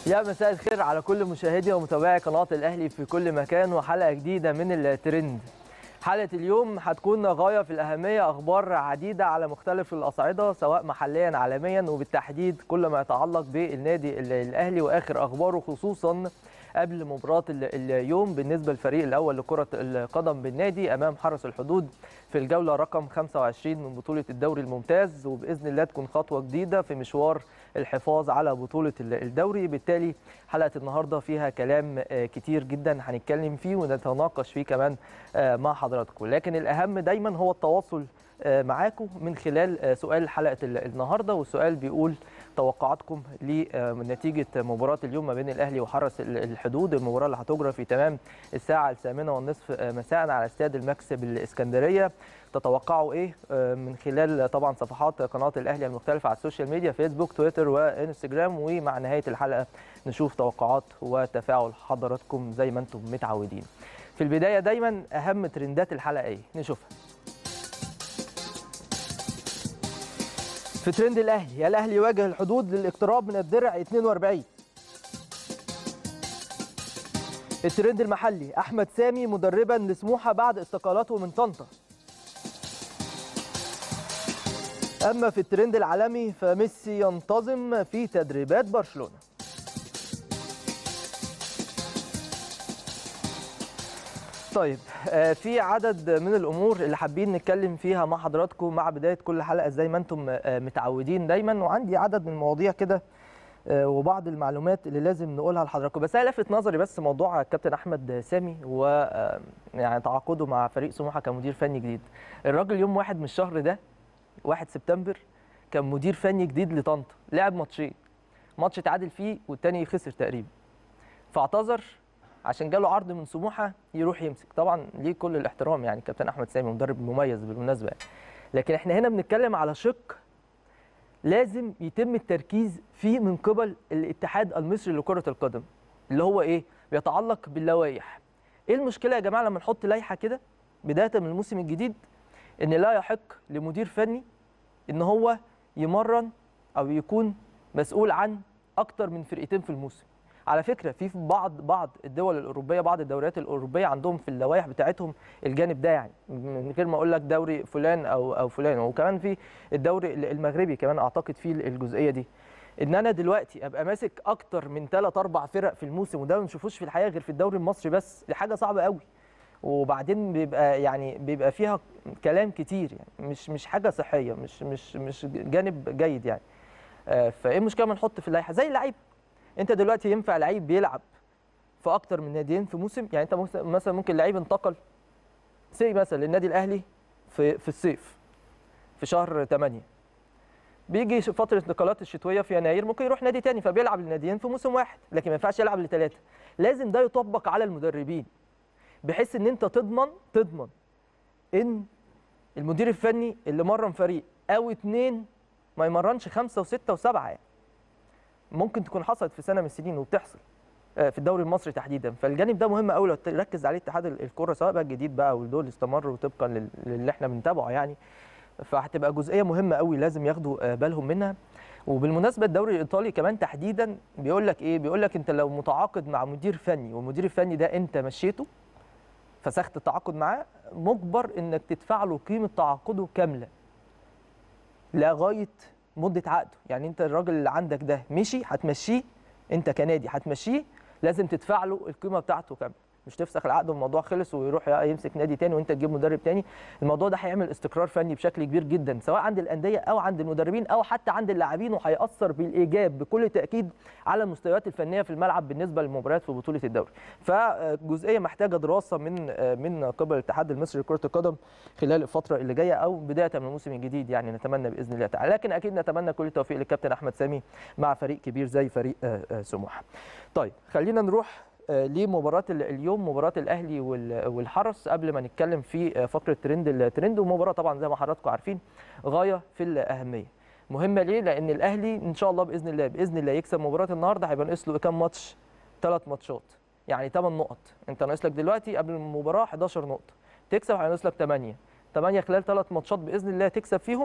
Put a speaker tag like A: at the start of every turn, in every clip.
A: يا مساء الخير على كل مشاهدي ومتابعي قناة الأهلي في كل مكان وحلقة جديدة من الترند حلقة اليوم هتكون غاية في الأهمية أخبار عديدة على مختلف الأصعدة سواء محليا عالميا وبالتحديد كل ما يتعلق بالنادي الأهلي وآخر أخباره خصوصا قبل مباراة اليوم بالنسبة للفريق الأول لكرة القدم بالنادي أمام حرس الحدود في الجولة رقم 25 من بطولة الدوري الممتاز وبإذن الله تكون خطوة جديدة في مشوار الحفاظ على بطولة الدوري بالتالي حلقة النهاردة فيها كلام كتير جدا هنتكلم فيه ونتناقش فيه كمان مع حضراتكم لكن الأهم دايما هو التواصل معاكم من خلال سؤال حلقة النهاردة والسؤال بيقول توقعاتكم لنتيجة مباراة اليوم ما بين الأهلي وحرس الحدود المباراة اللي هتجرى في تمام الساعة الثامنة والنصف مساء على استاد المكسب الإسكندرية تتوقعوا ايه من خلال طبعا صفحات قناه الاهلي المختلفه على السوشيال ميديا فيسبوك تويتر وانستجرام ومع نهايه الحلقه نشوف توقعات وتفاعل حضراتكم زي ما انتم متعودين في البدايه دايما اهم ترندات الحلقه ايه نشوفها في ترند الاهلي الاهلي يواجه الحدود للاقتراب من الدرع 42 الترند المحلي احمد سامي مدربا لسموحه بعد استقالته من طنطا اما في الترند العالمي فميسي ينتظم في تدريبات برشلونه طيب في عدد من الامور اللي حابين نتكلم فيها مع حضراتكم مع بدايه كل حلقه زي ما انتم متعودين دايما وعندي عدد من المواضيع كده وبعض المعلومات اللي لازم نقولها لحضراتكم بس انا لفت نظري بس موضوع الكابتن احمد سامي و يعني تعاقده مع فريق سموحه كمدير فني جديد الراجل يوم واحد من الشهر ده 1 سبتمبر كان مدير فني جديد لطنطا لعب ماتشين ماتش اتعادل فيه والتاني خسر تقريبا فاعتذر عشان جاله عرض من سموحه يروح يمسك طبعا ليه كل الاحترام يعني كابتن احمد سامي مدرب مميز بالمناسبه يعني. لكن احنا هنا بنتكلم على شق لازم يتم التركيز فيه من قبل الاتحاد المصري لكره القدم اللي هو ايه بيتعلق باللوائح ايه المشكله يا جماعه لما نحط لائحه كده بدايه من الموسم الجديد ان لا يحق لمدير فني ان هو يمرن او يكون مسؤول عن اكتر من فرقتين في الموسم على فكره في بعض بعض الدول الاوروبيه بعض الدوريات الاوروبيه عندهم في اللوائح بتاعتهم الجانب ده يعني من غير ما اقول لك دوري فلان او او فلان وكمان في الدوري المغربي كمان اعتقد فيه الجزئيه دي ان انا دلوقتي ابقى ماسك اكتر من 3 4 فرق في الموسم وده ما بنشوفوش في الحقيقه غير في الدوري المصري بس دي حاجه صعبه قوي وبعدين بيبقى يعني بيبقى فيها كلام كتير يعني مش مش حاجه صحيه مش مش مش جانب جيد يعني فايه المشكله ما نحط في اللائحه زي اللعيب انت دلوقتي ينفع لعيب بيلعب في اكتر من ناديين في موسم يعني انت مثلا ممكن لعيب انتقل سي مثلا للنادي الاهلي في في الصيف في شهر 8 بيجي فتره الانتقالات الشتويه في يناير ممكن يروح نادي تاني فبيلعب لناديين في موسم واحد لكن ما ينفعش يلعب لثلاثه لازم ده يطبق على المدربين بحيث ان انت تضمن تضمن ان المدير الفني اللي مرن فريق او اتنين ما يمرنش خمسه وسته وسبعه يعني. ممكن تكون حصلت في سنه من السنين وبتحصل في الدوري المصري تحديدا فالجانب ده مهم قوي لو تركز عليه اتحاد الكره سواء بقى الجديد بقى والدول استمروا طبقا للي احنا بنتابعه يعني فهتبقى جزئيه مهمه قوي لازم ياخدوا بالهم منها وبالمناسبه الدوري الايطالي كمان تحديدا بيقول لك ايه بيقول لك انت لو متعاقد مع مدير فني والمدير الفني ده انت مشيته فسخت التعاقد معاه مجبر انك تدفع له قيمه تعاقده كامله لغايه مده عقده يعني انت الراجل اللي عندك ده مشي هتمشيه انت كنادي هتمشيه لازم تدفع له القيمه بتاعته كامله مش تفسخ العقد والموضوع خلص ويروح يمسك نادي تاني وانت تجيب مدرب تاني الموضوع ده هيعمل استقرار فني بشكل كبير جدا سواء عند الانديه او عند المدربين او حتى عند اللاعبين وهياثر بالايجاب بكل تاكيد على المستويات الفنيه في الملعب بالنسبه للمباريات في بطوله الدوري فجزئيه محتاجه دراسه من من قبل الاتحاد المصري لكره القدم خلال الفتره اللي جايه او بدايه من الموسم الجديد يعني نتمنى باذن الله تعالى لكن اكيد نتمنى كل التوفيق للكابتن احمد سامي مع فريق كبير زي فريق سموحه طيب خلينا نروح لمباراه اليوم مباراه الاهلي والحرس قبل ما نتكلم في فقره ترند الترند ومباراه طبعا زي ما حضراتكم عارفين غايه في الاهميه مهمه ليه لان الاهلي ان شاء الله باذن الله باذن الله يكسب مباراه النهارده هيبقى ناقص له كام ماتش ثلاث ماتشات يعني 8 نقط انت ناقص لك دلوقتي قبل المباراه 11 نقطه تكسب هينقص لك 8 8 خلال ثلاث ماتشات باذن الله تكسب فيهم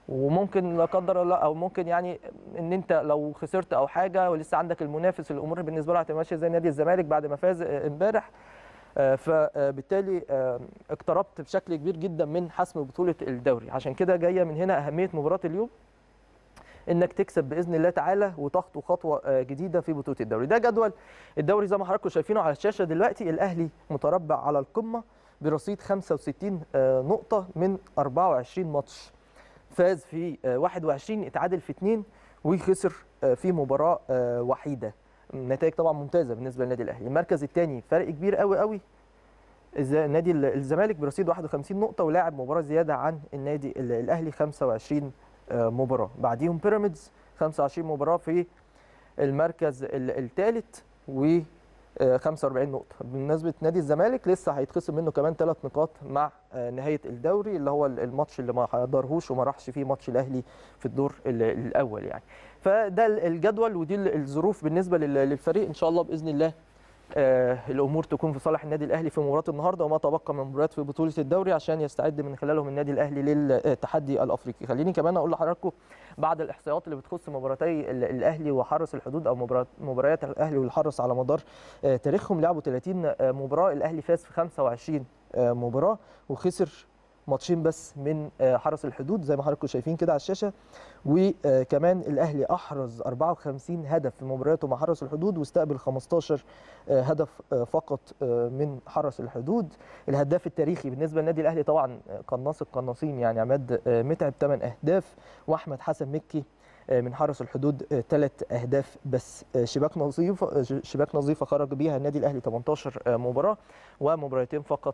A: وممكن لا قدر الله او ممكن يعني ان انت لو خسرت او حاجه ولسه عندك المنافس الامور بالنسبه له هتبقى ماشيه زي نادي الزمالك بعد ما فاز امبارح فبالتالي اقتربت بشكل كبير جدا من حسم بطوله الدوري عشان كده جايه من هنا اهميه مباراه اليوم انك تكسب باذن الله تعالى وتخطو خطوه جديده في بطوله الدوري ده جدول الدوري زي ما حضراتكم شايفينه على الشاشه دلوقتي الاهلي متربع على القمه برصيد 65 نقطه من 24 ماتش فاز في 21 اتعادل في 2 وخسر في مباراه وحيده نتائج طبعا ممتازه بالنسبه للنادي الاهلي المركز الثاني فرق كبير قوي قوي نادي الزمالك برصيد 51 نقطه ولاعب مباراه زياده عن النادي الاهلي 25 مباراه بعديهم بيراميدز 25 مباراه في المركز الثالث و 45 نقطة بالنسبة نادي الزمالك لسه هيتخصم منه كمان ثلاث نقاط مع نهاية الدوري اللي هو الماتش اللي ما حضرهوش وما راحش فيه ماتش الأهلي في الدور الأول يعني فده الجدول ودي الظروف بالنسبة للفريق إن شاء الله بإذن الله آه الامور تكون في صالح النادي الاهلي في مباراه النهارده وما تبقى من مباريات في بطوله الدوري عشان يستعد من خلالهم النادي الاهلي للتحدي الافريقي خليني كمان اقول لحضراتكم بعض الاحصائيات اللي بتخص مباراتي الاهلي وحرس الحدود او مباريات الاهلي والحرس على مدار آه تاريخهم لعبوا 30 مباراه الاهلي فاز في 25 آه مباراه وخسر ماتشين بس من حرس الحدود زي ما حضراتكم شايفين كده على الشاشه وكمان الاهلي احرز 54 هدف في مبارياته مع حرس الحدود واستقبل 15 هدف فقط من حرس الحدود الهداف التاريخي بالنسبه للنادي الاهلي طبعا قناص القناصين يعني عماد متعب 8 اهداف واحمد حسن مكي من حرس الحدود ثلاث اهداف بس شباك نظيفه شباك نظيفه خرج بيها النادي الاهلي 18 مباراه ومباراتين فقط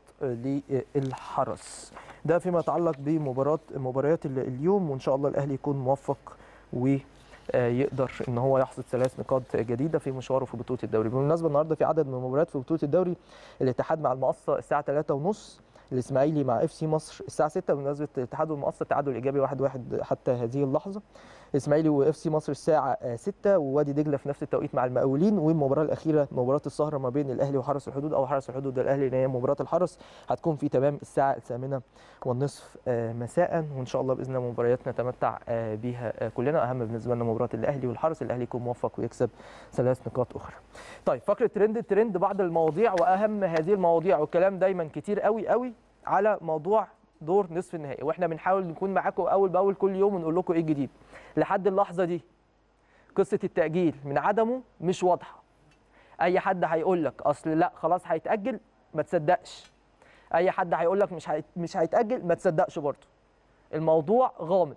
A: للحرس ده فيما يتعلق بمباراه مباريات اليوم وان شاء الله الاهلي يكون موفق و يقدر ان هو يحصد ثلاث نقاط جديده في مشواره في بطوله الدوري بالمناسبه النهارده في عدد من المباريات في بطوله الدوري الاتحاد مع المقصه الساعه 3:30 الاسماعيلي مع اف سي مصر الساعه 6 بمناسبه الاتحاد والمقصه التعادل الايجابي 1-1 واحد واحد حتى هذه اللحظه الاسماعيلي واف سي مصر الساعه 6 ووادي دجله في نفس التوقيت مع المقاولين والمباراه الاخيره مباراه السهره ما بين الاهلي وحرس الحدود او حرس الحدود الاهلي اللي هي مباراه الحرس هتكون في تمام الساعه الثامنه والنصف مساء وان شاء الله باذن الله مباريات نتمتع بيها كلنا اهم بالنسبه لنا مباراه الاهلي والحرس الاهلي يكون موفق ويكسب ثلاث نقاط اخرى طيب فقره ترند الترند بعض المواضيع واهم هذه المواضيع والكلام دايما كتير قوي قوي على موضوع دور نصف النهائي واحنا بنحاول نكون معاكم اول باول كل يوم ونقول لكم ايه الجديد لحد اللحظه دي قصه التاجيل من عدمه مش واضحه اي حد هيقول لك اصل لا خلاص هيتاجل ما تصدقش اي حد هيقول لك مش هيت... مش هيتاجل ما تصدقش برضه الموضوع غامض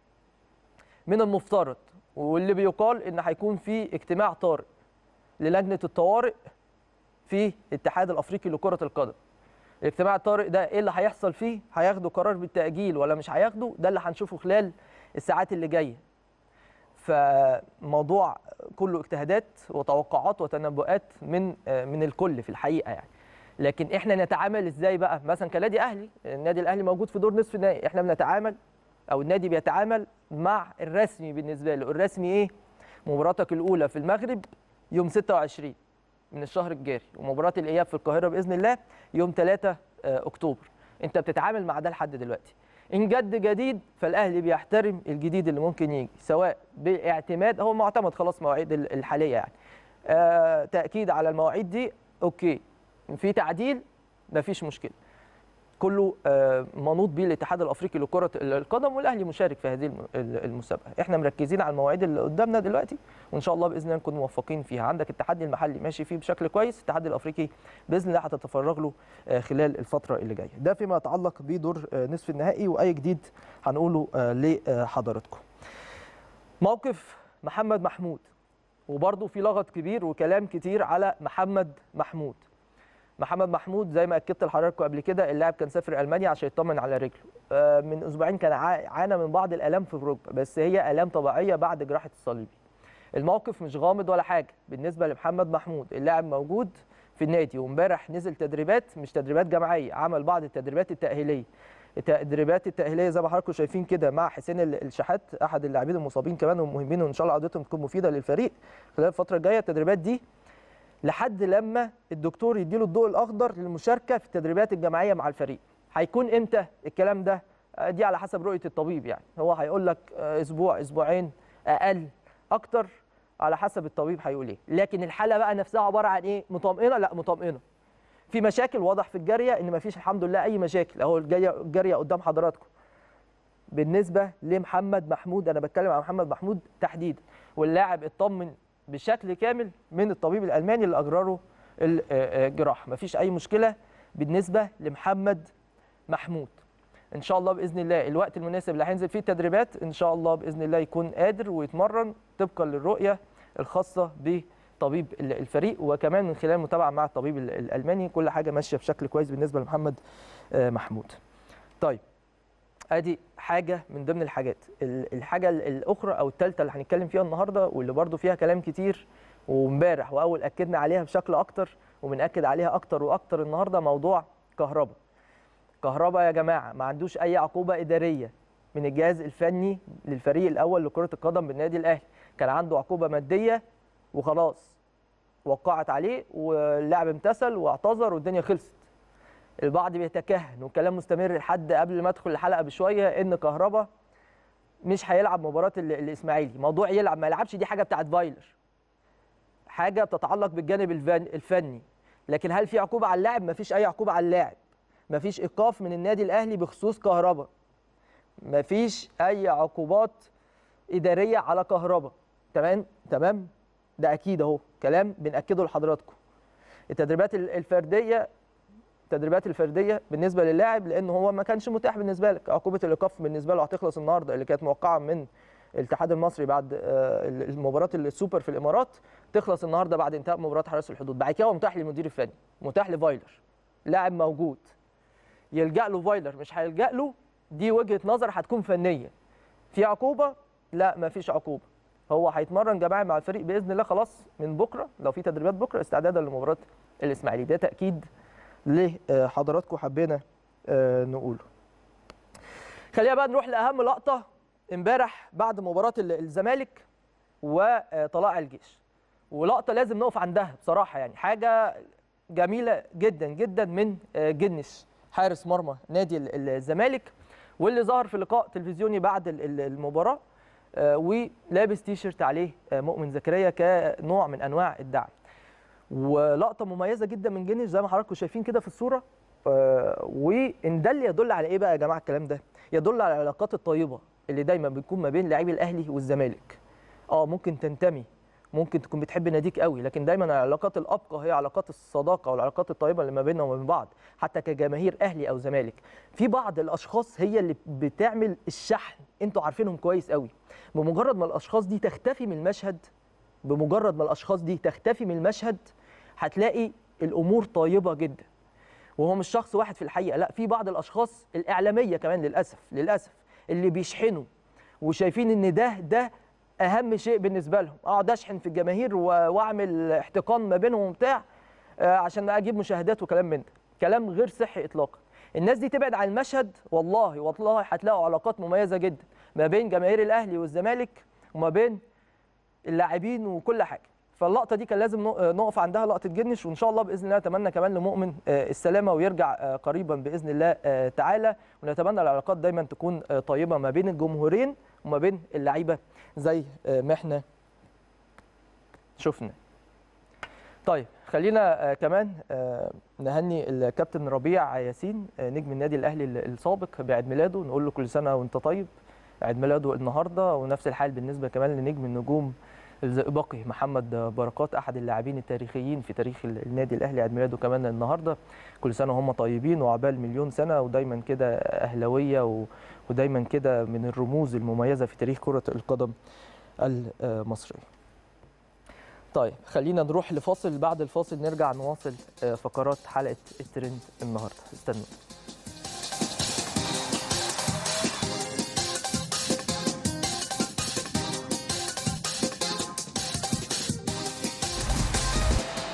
A: من المفترض واللي بيقال ان هيكون في اجتماع طارئ للجنه الطوارئ في الاتحاد الافريقي لكره القدم الاجتماع الطارئ ده ايه اللي هيحصل فيه هياخدوا قرار بالتاجيل ولا مش هياخدوا ده اللي هنشوفه خلال الساعات اللي جايه فموضوع كله اجتهادات وتوقعات وتنبؤات من من الكل في الحقيقه يعني لكن احنا نتعامل ازاي بقى مثلا كنادي اهلي النادي الاهلي موجود في دور نصف النهائي احنا بنتعامل او النادي بيتعامل مع الرسمي بالنسبه له الرسمي ايه مباراتك الاولى في المغرب يوم 26 من الشهر الجاري ومباراه الاياب في القاهره باذن الله يوم 3 اكتوبر انت بتتعامل مع ده لحد دلوقتي ان جد جديد فالاهلي بيحترم الجديد اللي ممكن يجي سواء باعتماد هو معتمد خلاص مواعيد الحاليه يعني آه تاكيد على المواعيد دي اوكي في تعديل مفيش مشكله كله آه منوط بيه الاتحاد الافريقي لكره القدم والاهلي مشارك في هذه المسابقه احنا مركزين على المواعيد اللي قدامنا دلوقتي وان شاء الله باذن الله نكون موفقين فيها عندك التحدي المحلي ماشي فيه بشكل كويس التحدي الافريقي باذن الله هتتفرغ له آه خلال الفتره اللي جايه ده فيما يتعلق بدور آه نصف النهائي واي جديد هنقوله لحضراتكم موقف محمد محمود وبرضه في لغط كبير وكلام كتير على محمد محمود محمد محمود زي ما اكدت لحضراتكم قبل كده اللاعب كان سافر المانيا عشان يطمن على رجله من اسبوعين كان عانى من بعض الالام في الركبه بس هي الام طبيعيه بعد جراحه الصليبي الموقف مش غامض ولا حاجه بالنسبه لمحمد محمود اللاعب موجود في النادي وامبارح نزل تدريبات مش تدريبات جماعيه عمل بعض التدريبات التاهيليه التدريبات التاهيليه زي ما حضراتكم شايفين كده مع حسين الشحات احد اللاعبين المصابين كمان والمهمين وان شاء الله عودتهم تكون مفيده للفريق خلال الفتره الجايه التدريبات دي لحد لما الدكتور يديله الضوء الاخضر للمشاركه في التدريبات الجماعيه مع الفريق هيكون امتى الكلام ده آه، دي على حسب رؤيه الطبيب يعني هو هيقول لك آه، اسبوع اسبوعين اقل اكتر على حسب الطبيب هيقول ايه لكن الحاله بقى نفسها عباره عن ايه مطمئنه لا مطمئنه في مشاكل واضح في الجاريه ان مفيش الحمد لله اي مشاكل اهو الجاريه الجاريه قدام حضراتكم بالنسبه لمحمد محمود انا بتكلم عن محمد محمود تحديدا واللاعب اطمن بشكل كامل من الطبيب الالماني اللي اجرى له الجراحه مفيش اي مشكله بالنسبه لمحمد محمود ان شاء الله باذن الله الوقت المناسب اللي هينزل فيه التدريبات ان شاء الله باذن الله يكون قادر ويتمرن طبقا للرؤيه الخاصه بطبيب ال- الفريق وكمان من خلال متابعه مع الطبيب ال- الالماني كل حاجه ماشيه بشكل كويس بالنسبه لمحمد آه، محمود طيب ادي حاجه من ضمن الحاجات ال- الحاجه ال- الاخرى او الثالثه اللي هنتكلم فيها النهارده واللي برضو فيها كلام كتير وامبارح واول اكدنا عليها بشكل اكتر وبناكد عليها اكتر واكتر النهارده موضوع كهرباء كهرباء يا جماعه ما عندوش اي عقوبه اداريه من الجهاز الفني للفريق الاول لكره القدم بالنادي الاهلي كان عنده عقوبه ماديه وخلاص وقعت عليه واللاعب امتثل واعتذر والدنيا خلصت البعض بيتكهن والكلام مستمر لحد قبل ما ادخل الحلقه بشويه ان كهربا مش هيلعب مباراه ال- الاسماعيلي موضوع يلعب ما يلعبش دي حاجه بتاعت فايلر حاجه بتتعلق بالجانب الفن- الفني لكن هل في عقوبه على اللاعب مفيش اي عقوبه على اللاعب مفيش ايقاف من النادي الاهلي بخصوص كهربا مفيش اي عقوبات اداريه على كهربا تمام تمام ده اكيد اهو كلام بناكده لحضراتكم التدريبات ال- الفرديه التدريبات الفرديه بالنسبه للاعب لان هو ما كانش متاح بالنسبه لك عقوبه الايقاف بالنسبه له هتخلص النهارده اللي كانت موقعه من الاتحاد المصري بعد آه، المباراه السوبر في الامارات تخلص النهارده بعد انتهاء مباراه حرس الحدود بعد كده هو متاح للمدير الفني متاح لفايلر لاعب موجود يلجا له فايلر مش هيلجا له دي وجهه نظر هتكون فنيه في عقوبه لا ما فيش عقوبه هو هيتمرن جماعي مع الفريق باذن الله خلاص من بكره لو في تدريبات بكره استعدادا لمباراه الاسماعيلي ده تاكيد لحضراتكم حبينا آه، نقوله خلينا بقى نروح لاهم لقطه امبارح بعد مباراه ال- الزمالك وطلائع الجيش ولقطه لازم نقف عندها بصراحه يعني حاجه جميله جدا جدا من آه، جنش حارس مرمى نادي ال- الزمالك واللي ظهر في لقاء تلفزيوني بعد ال- ال- المباراه آه، ولابس تيشرت عليه آه، مؤمن زكريا كنوع من انواع الدعم ولقطه مميزه جدا من جنش زي ما حضراتكم شايفين كده في الصوره آه، وان ده اللي يدل على ايه بقى يا جماعه الكلام ده يدل على العلاقات الطيبه اللي دايما بتكون ما بين لاعبي الاهلي والزمالك اه ممكن تنتمي ممكن تكون بتحب ناديك قوي لكن دايما العلاقات الابقى هي علاقات الصداقه والعلاقات الطيبه اللي ما بيننا وما بين بعض حتى كجماهير اهلي او زمالك في بعض الاشخاص هي اللي بتعمل الشحن انتوا عارفينهم كويس قوي بمجرد ما الاشخاص دي تختفي من المشهد بمجرد ما الاشخاص دي تختفي من المشهد هتلاقي الامور طيبه جدا وهو مش شخص واحد في الحقيقه لا في بعض الاشخاص الاعلاميه كمان للاسف للاسف اللي بيشحنوا وشايفين ان ده ده اهم شيء بالنسبه لهم اقعد اشحن في الجماهير و- واعمل احتقان ما بينهم وبتاع آه، عشان اجيب مشاهدات وكلام من ده كلام غير صحي اطلاقا الناس دي تبعد عن المشهد والله والله هتلاقوا علاقات مميزه جدا ما بين جماهير الاهلي والزمالك وما بين اللاعبين وكل حاجه فاللقطه دي كان لازم نق- نقف عندها لقطه جنش وان شاء الله باذن الله نتمنى كمان لمؤمن آه، السلامه ويرجع آه، قريبا باذن الله آه، تعالى ونتمنى العلاقات دايما تكون آه، طيبه ما بين الجمهورين وما بين اللعيبه زي آه، ما احنا شفنا طيب خلينا آه، كمان آه، نهني الكابتن ربيع ياسين آه، نجم النادي الاهلي السابق بعيد ميلاده نقول له كل سنه وانت طيب عيد ميلاده النهارده ونفس الحال بالنسبه كمان لنجم النجوم الزئبقي محمد بركات احد اللاعبين التاريخيين في تاريخ النادي الاهلي عيد ميلاده كمان النهارده كل سنه وهم طيبين وعبال مليون سنه ودايما كده اهلاويه و- ودايما كده من الرموز المميزه في تاريخ كره القدم المصريه. طيب خلينا نروح لفاصل بعد الفاصل نرجع نواصل آه، فقرات حلقه الترند النهارده استنوا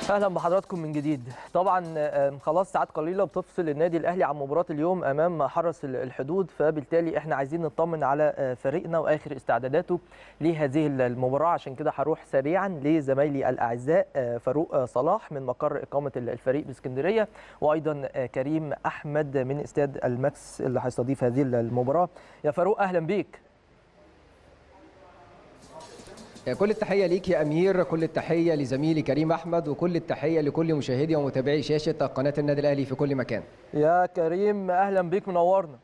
A: اهلا بحضراتكم من جديد طبعا آه، خلاص ساعات قليله بتفصل النادي الاهلي عن مباراه اليوم امام حرس الحدود فبالتالي احنا عايزين نطمن على آه، فريقنا واخر استعداداته لهذه المباراه عشان كده هروح سريعا لزمايلي الاعزاء آه، فاروق آه، صلاح من مقر اقامه الفريق باسكندريه وايضا آه، كريم احمد من استاد الماكس اللي هيستضيف هذه المباراه يا فاروق اهلا بيك
B: كل التحية ليك يا أمير كل التحية لزميلي كريم أحمد وكل التحية لكل مشاهدي ومتابعي شاشة قناة النادي الأهلي في كل مكان
A: يا كريم اهلا بيك منورنا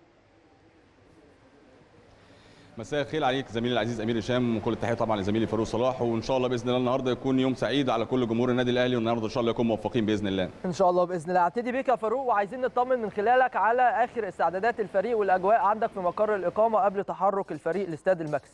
C: مساء الخير عليك زميلي العزيز امير هشام وكل التحيه طبعا لزميلي فاروق صلاح وان شاء الله باذن الله النهارده يكون يوم سعيد على كل جمهور النادي الاهلي والنهارده ان شاء الله يكون موفقين باذن الله
A: ان شاء الله باذن الله هبتدي بيك يا فاروق وعايزين نطمن من خلالك على اخر استعدادات الفريق والاجواء عندك في مقر الاقامه قبل تحرك الفريق لاستاد الماكس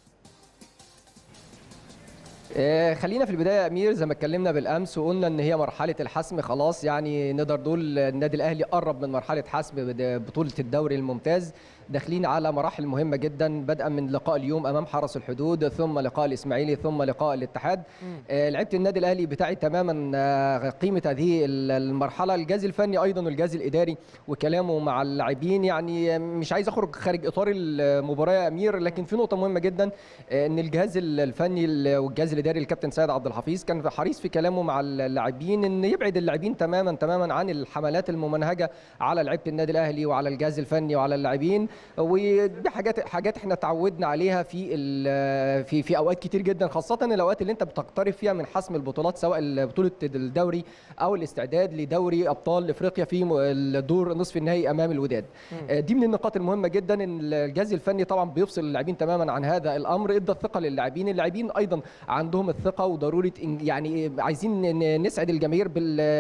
B: آه، خلينا في البداية يا أمير زي ما اتكلمنا بالأمس وقلنا إن هي مرحلة الحسم خلاص يعني نقدر نقول النادي الأهلي قرب من مرحلة حسم بد- بطولة الدوري الممتاز داخلين على مراحل مهمة جدا بدءا من لقاء اليوم أمام حرس الحدود ثم لقاء الإسماعيلي ثم لقاء الاتحاد آه، لعيبة النادي الأهلي بتاعي تماما آه، قيمة هذه ال- المرحلة الجهاز الفني أيضا والجهاز الإداري وكلامه مع اللاعبين يعني مش عايز أخرج خارج إطار المباراة يا أمير لكن في نقطة مهمة جدا آه، ان الجهاز الفني والجهاز الاداري الكابتن سيد عبد الحفيظ كان حريص في كلامه مع اللاعبين ان يبعد اللاعبين تماما تماما عن الحملات الممنهجه على لعيبه النادي الاهلي وعلى الجهاز الفني وعلى اللاعبين ودي حاجات حاجات احنا تعودنا عليها في ال- في في اوقات كتير جدا خاصه الاوقات اللي انت بتقترب فيها من حسم البطولات سواء بطوله الدوري او الاستعداد لدوري ابطال افريقيا في م- الدور نصف النهائي امام الوداد آه، دي من النقاط المهمه جدا ان الجهاز الفني طبعا بيفصل اللاعبين تماما عن هذا الامر ادى الثقه للاعبين اللاعبين ايضا عندهم الثقه وضروره إن- يعني عايزين ن- نسعد الجماهير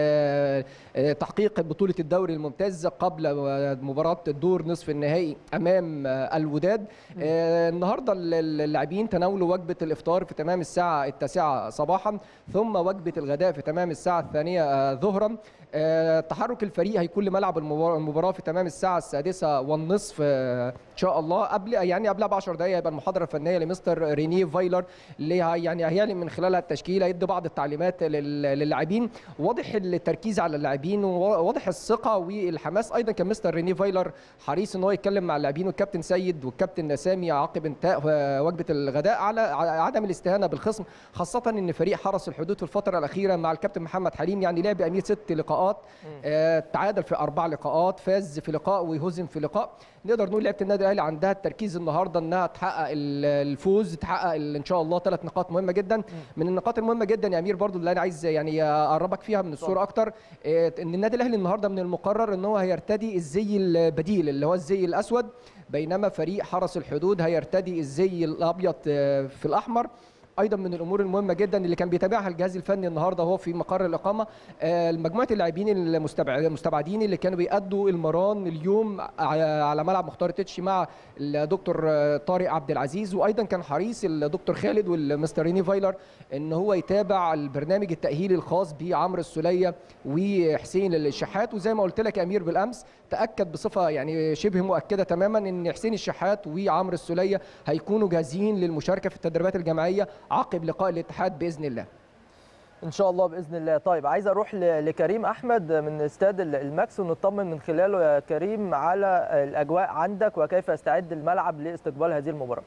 B: بالتحقيق بطوله الدوري الممتاز قبل آه، مباراه الدور نصف النهائي امام آه، الوداد آه، النهارده ال- ال- اللاعبين تناولوا وجبه الافطار في تمام الساعه التاسعه صباحا ثم وجبه الغداء في تمام الساعه الثانيه آه، ظهرا آه، تحرك الفريق هيكون لملعب المبار- المباراه في تمام الساعه السادسه والنصف آه، ان شاء الله قبل يعني قبلها ب 10 دقائق هيبقى المحاضره الفنيه لمستر ريني فايلر اللي هي- يعني هيعلن من خلالها التشكيله يدي بعض التعليمات لل- للاعبين واضح التركيز على اللاعبين وواضح الثقه والحماس ايضا كان مستر ريني فايلر حريص ان هو يتكلم مع اللاعبين والكابتن سيد والكابتن سامي عقب انتهاء آه، وجبه الغداء على ع- عدم الاستهانه بالخصم خاصه ان فريق حرس الحدود في الفتره الاخيره مع الكابتن محمد حليم يعني لعب امير ست لقاءات آه، تعادل في اربع لقاءات فاز في لقاء وهزم في لقاء نقدر نقول لعيبه النادي الاهلي عندها التركيز النهارده انها تحقق ال- الفوز تحقق ال- ان شاء الله ثلاث نقاط مهمه جدا من النقاط المهمه جدا يا امير برضو اللي انا عايز يعني اقربك فيها من الصوره اكتر آه، ان النادي الاهلي النهارده من المقرر ان هو هيرتدي الزي البديل اللي هو الزي الاسود بينما فريق حرس الحدود هيرتدي الزي الابيض آه، في الاحمر ايضا من الامور المهمه جدا اللي كان بيتابعها الجهاز الفني النهارده وهو في مقر الاقامه آه، مجموعه اللاعبين المستبع- المستبعدين اللي كانوا بيأدوا المران اليوم ع- على ملعب مختار تتش مع الدكتور آه، طارق عبد العزيز وايضا كان حريص الدكتور خالد والمستر ريني فايلر ان هو يتابع البرنامج التاهيلي الخاص بعمرو السوليه وحسين الشحات وزي ما قلت لك يا امير بالامس تاكد بصفه يعني شبه مؤكده تماما ان حسين الشحات وعمرو السوليه هيكونوا جاهزين للمشاركه في التدريبات الجماعيه عقب لقاء الاتحاد باذن الله
A: ان شاء الله باذن الله طيب عايز اروح ل- لكريم احمد من استاد ال- الماكس ونطمن من خلاله يا كريم على الاجواء عندك وكيف يستعد الملعب لاستقبال هذه المباراه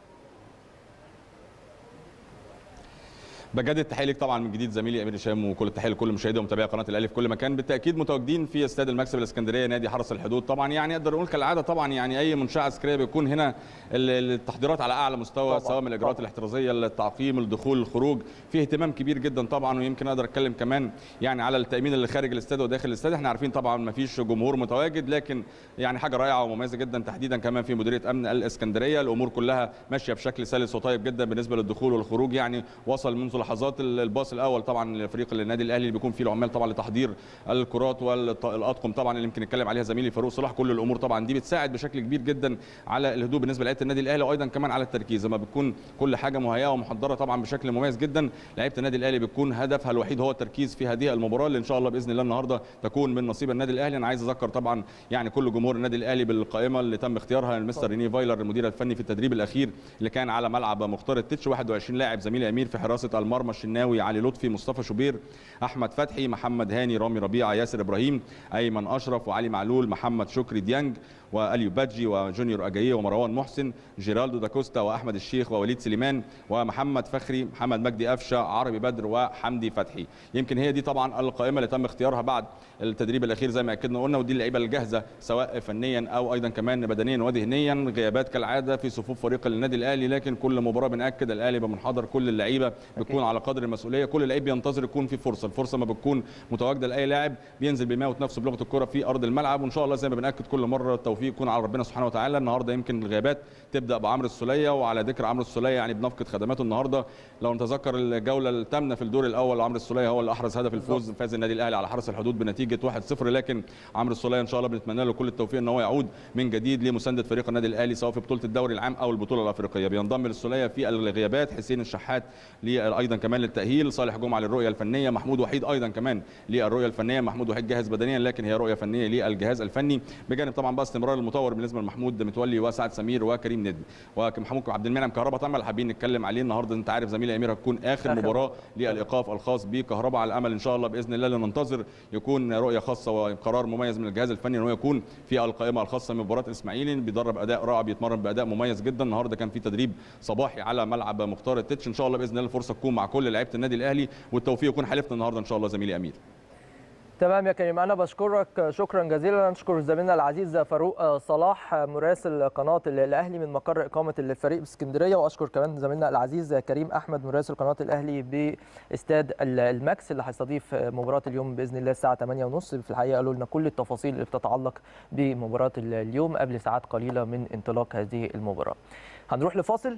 C: بجد التحيه ليك طبعا من جديد زميلي امير هشام وكل التحيه لكل مشاهدي ومتابعي قناه الاهلي في كل مكان بالتاكيد متواجدين في استاد المكسب الاسكندريه نادي حرس الحدود طبعا يعني اقدر اقول كالعاده طبعا يعني اي منشاه عسكريه بيكون هنا ال- التحضيرات على اعلى مستوى
A: طبعاً،
C: سواء من الاجراءات
A: طبعاً.
C: الاحترازيه التعقيم الدخول الخروج في اهتمام كبير جدا طبعا ويمكن اقدر اتكلم كمان يعني على التامين اللي خارج الاستاد وداخل الاستاد احنا عارفين طبعا ما فيش جمهور متواجد لكن يعني حاجه رائعه ومميزه جدا تحديدا كمان في مديريه امن الاسكندريه الامور كلها ماشيه بشكل سلس وطيب جدا بالنسبه للدخول والخروج يعني وصل منذ لحظات ال- الباص الاول طبعا لفريق النادي الاهلي اللي بيكون فيه العمال طبعا لتحضير الكرات والاطقم طبعا اللي يمكن نتكلم عليها زميلي فاروق صلاح كل الامور طبعا دي بتساعد بشكل كبير جدا على الهدوء بالنسبه لعيبه النادي الاهلي وايضا كمان على التركيز لما بتكون كل حاجه مهيئه ومحضره طبعا بشكل مميز جدا لعيبه النادي الاهلي بتكون هدفها الوحيد هو التركيز في هذه المباراه اللي ان شاء الله باذن الله النهارده تكون من نصيب النادي الاهلي انا عايز اذكر طبعا يعني كل جمهور النادي الاهلي بالقائمه اللي تم اختيارها المستر ريني فايلر المدير الفني في التدريب الاخير اللي كان على ملعب مختار التتش 21 لاعب زميلي امير في حراسه المرمى المرمى الشناوي علي لطفي مصطفى شوبير احمد فتحي محمد هاني رامي ربيعه ياسر ابراهيم ايمن اشرف وعلي معلول محمد شكري ديانج واليو بادجي وجونيور اجاييه ومروان محسن جيرالدو داكوستا واحمد الشيخ ووليد سليمان ومحمد فخري محمد مجدي قفشه عربي بدر وحمدي فتحي يمكن هي دي طبعا القائمه اللي تم اختيارها بعد التدريب الاخير زي ما اكدنا قلنا ودي اللعيبه الجاهزه سواء فنيا او ايضا كمان بدنيا وذهنيا غيابات كالعاده في صفوف فريق النادي الاهلي لكن كل مباراه بناكد الاهلي بمنحدر كل اللعيبه بتكون على قدر المسؤوليه كل لعيب بينتظر يكون في فرصه الفرصه ما بتكون متواجده لاي لاعب بينزل بيموت نفسه بلغه الكره في ارض الملعب وان شاء الله زي ما بناكد كل مره التوفيق يكون على ربنا سبحانه وتعالى النهارده يمكن الغيابات تبدا بعمرو السوليه وعلى ذكر عمرو السوليه يعني بنفقد خدماته النهارده لو نتذكر الجوله الثامنه في الدور الاول عمرو السوليه هو اللي احرز هدف الفوز فاز النادي الاهلي على حرس الحدود بنتيجه 1-0 لكن عمرو السوليه ان شاء الله بنتمنى له كل التوفيق ان هو يعود من جديد لمسانده فريق النادي الاهلي سواء في بطوله الدوري العام او البطوله الافريقيه بينضم للسوليه في الغيابات حسين الشحات ايضا كمان للتاهيل صالح جمعه للرؤيه الفنيه محمود وحيد ايضا كمان للرؤيه الفنيه محمود وحيد جاهز بدنيا لكن هي رؤيه فنيه للجهاز الفني بجانب طبعا بقى استمرار المطور بالنسبه لمحمود متولي وسعد سمير وكريم ندي ومحمود عبد المنعم كهربا طبعا حابين نتكلم عليه النهارده انت عارف زميلي امير هتكون اخر, آخر مباراه للايقاف الخاص بكهربا على الامل ان شاء الله باذن الله ننتظر يكون رؤيه خاصه وقرار مميز من الجهاز الفني ان هو يكون في القائمه الخاصه من مباراه الاسماعيلي بيدرب اداء رائع بيتمرن باداء مميز جدا النهارده كان في تدريب صباحي على ملعب مختار التتش ان شاء الله باذن الله الفرصه تكون مع كل لعيبه النادي الاهلي والتوفيق يكون حلفنا النهارده ان شاء الله زميلي امير
A: تمام يا كريم انا بشكرك شكرا جزيلا نشكر زميلنا العزيز فاروق صلاح مراسل قناه الاهلي من مقر اقامه الفريق باسكندريه واشكر كمان زميلنا العزيز كريم احمد مراسل قناه الاهلي باستاد الماكس اللي هيستضيف مباراه اليوم باذن الله الساعه 8:30 في الحقيقه قالوا لنا كل التفاصيل اللي بتتعلق بمباراه اليوم قبل ساعات قليله من انطلاق هذه المباراه هنروح لفاصل